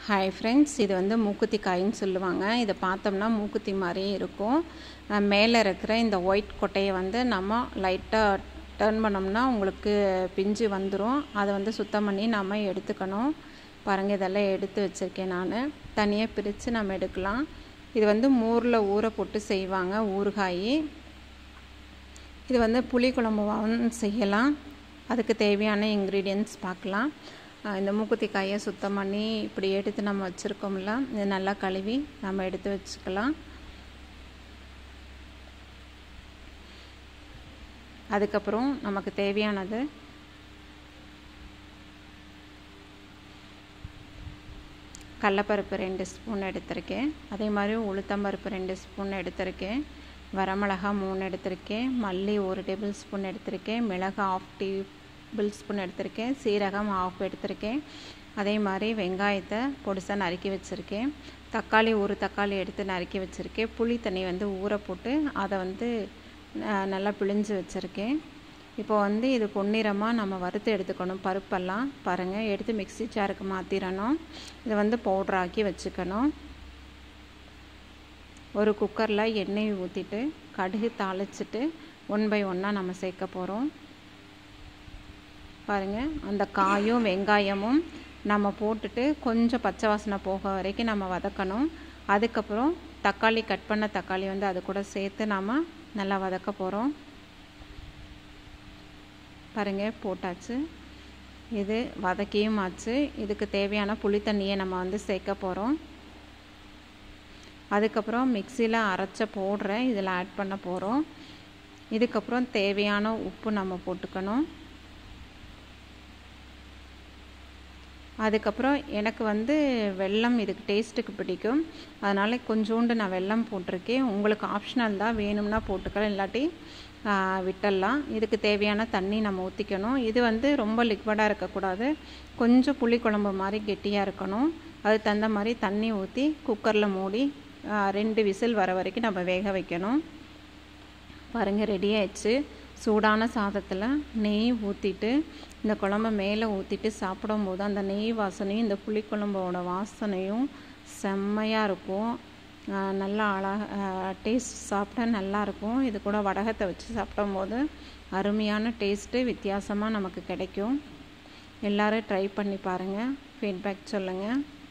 hi friends இது வந்து மூக்குத்தி காயின்னு சொல்லுவாங்க இதை பார்த்தோம்னா மூக்குத்தி மாதிரியே இருக்கும் அஹ் மேலே இருக்கிற இந்த ஒயிட் கொட்டையை வந்து நம்ம லைட்டாக டர்ன் பண்ணோம்னா உங்களுக்கு பிஞ்சு வந்துடும் அதை வந்து சுத்தம் பண்ணி நம்ம எடுத்துக்கணும் பாருங்கள் இதெல்லாம் எடுத்து வச்சுருக்கேன் நான் தனியாக பிரித்து நம்ம எடுக்கலாம் இது வந்து மோரில் ஊற போட்டு செய்வாங்க ஊறுகாய் இது வந்து புளி குழம்புவாகவும் செய்யலாம் அதுக்கு தேவையான இன்க்ரீடியன்ட்ஸ் பார்க்கலாம் அஹ் இந்த மூக்குத்தி காயை சுத்தம் பண்ணி இப்படி எடுத்து நம்ம வச்சுருக்கோம்ல இது நல்லா கழுவி நம்ம எடுத்து வச்சுக்கலாம் அதுக்கப்புறம் நமக்கு தேவையானது கடலப்பருப்பு ரெண்டு ஸ்பூன் எடுத்திருக்கேன் அதே மாதிரி உளுத்தம்பருப்பு ரெண்டு ஸ்பூன் எடுத்திருக்கேன் வரமிளகா மூணு எடுத்திருக்கேன் மல்லி ஒரு டேபிள் ஸ்பூன் எடுத்திருக்கேன் மிளகு ஆஃப் டேபிள் ஸ்பூன் எடுத்திருக்கேன் சீரகம் ஆஃப் எடுத்திருக்கேன் அதே மாதிரி வெங்காயத்தை பொடிசாக நறுக்கி வச்சுருக்கேன் தக்காளி ஒரு தக்காளி எடுத்து நறுக்கி வச்சுருக்கேன் புளி தண்ணி வந்து ஊற போட்டு அதை வந்து நல்லா பிழிஞ்சு வச்சுருக்கேன் இப்போ வந்து இது பொன்னிறமாக நம்ம வறுத்து எடுத்துக்கணும் பருப்பெல்லாம் பாருங்கள் எடுத்து மிக்சி ஜாருக்கு மாற்றிடணும் இதை வந்து பவுட்ராக்கி வச்சுக்கணும் ஒரு குக்கரில் எண்ணெய் ஊற்றிட்டு கடுகு தாளிச்சிட்டு ஒன் பை ஒன்னாக நம்ம சேர்க்க போகிறோம் பாருங்கள் அந்த காயும் வெங்காயமும் நம்ம போட்டுட்டு கொஞ்சம் பச்சை வாசனை போக வரைக்கும் நம்ம வதக்கணும் அதுக்கப்புறம் தக்காளி கட் பண்ண தக்காளி வந்து அது கூட சேர்த்து நாம் நல்லா வதக்க போகிறோம் பாருங்கள் போட்டாச்சு இது வதக்கியும் ஆச்சு இதுக்கு தேவையான புளி தண்ணியை நம்ம வந்து சேர்க்க போகிறோம் அதுக்கப்புறம் மிக்சியில் அரைச்ச பவுட்ரை இதில் ஆட் பண்ண போகிறோம் இதுக்கப்புறம் தேவையான உப்பு நம்ம போட்டுக்கணும் அதுக்கப்புறம் எனக்கு வந்து வெல்லம் இதுக்கு டேஸ்ட்டுக்கு பிடிக்கும் அதனால் கொஞ்சோண்டு நான் வெல்லம் போட்டிருக்கேன் உங்களுக்கு ஆப்ஷனல் தான் வேணும்னா போட்டுக்கலாம் இல்லாட்டி விட்டுடலாம் இதுக்கு தேவையான தண்ணி நம்ம ஊற்றிக்கணும் இது வந்து ரொம்ப லிக்விடாக இருக்கக்கூடாது கொஞ்சம் புளி குழம்பு மாதிரி கெட்டியாக இருக்கணும் அது தகுந்த மாதிரி தண்ணி ஊற்றி குக்கரில் மூடி ரெண்டு விசில் வர வரைக்கும் நம்ம வேக வைக்கணும் பாருங்கள் ரெடி ஆயிடுச்சு சூடான சாதத்தில் நெய் ஊற்றிட்டு இந்த குழம்ப மேலே ஊற்றிட்டு சாப்பிடும்போது அந்த நெய் வாசனையும் இந்த புளிக்குழம்போட வாசனையும் செம்மையாக இருக்கும் நல்லா அழகாக டேஸ்ட் சாப்பிட்டா நல்லாயிருக்கும் இது கூட வடகத்தை வச்சு சாப்பிடும்போது அருமையான டேஸ்ட்டு வித்தியாசமாக நமக்கு கிடைக்கும் எல்லோரும் ட்ரை பண்ணி பாருங்கள் ஃபீட்பேக் சொல்லுங்கள்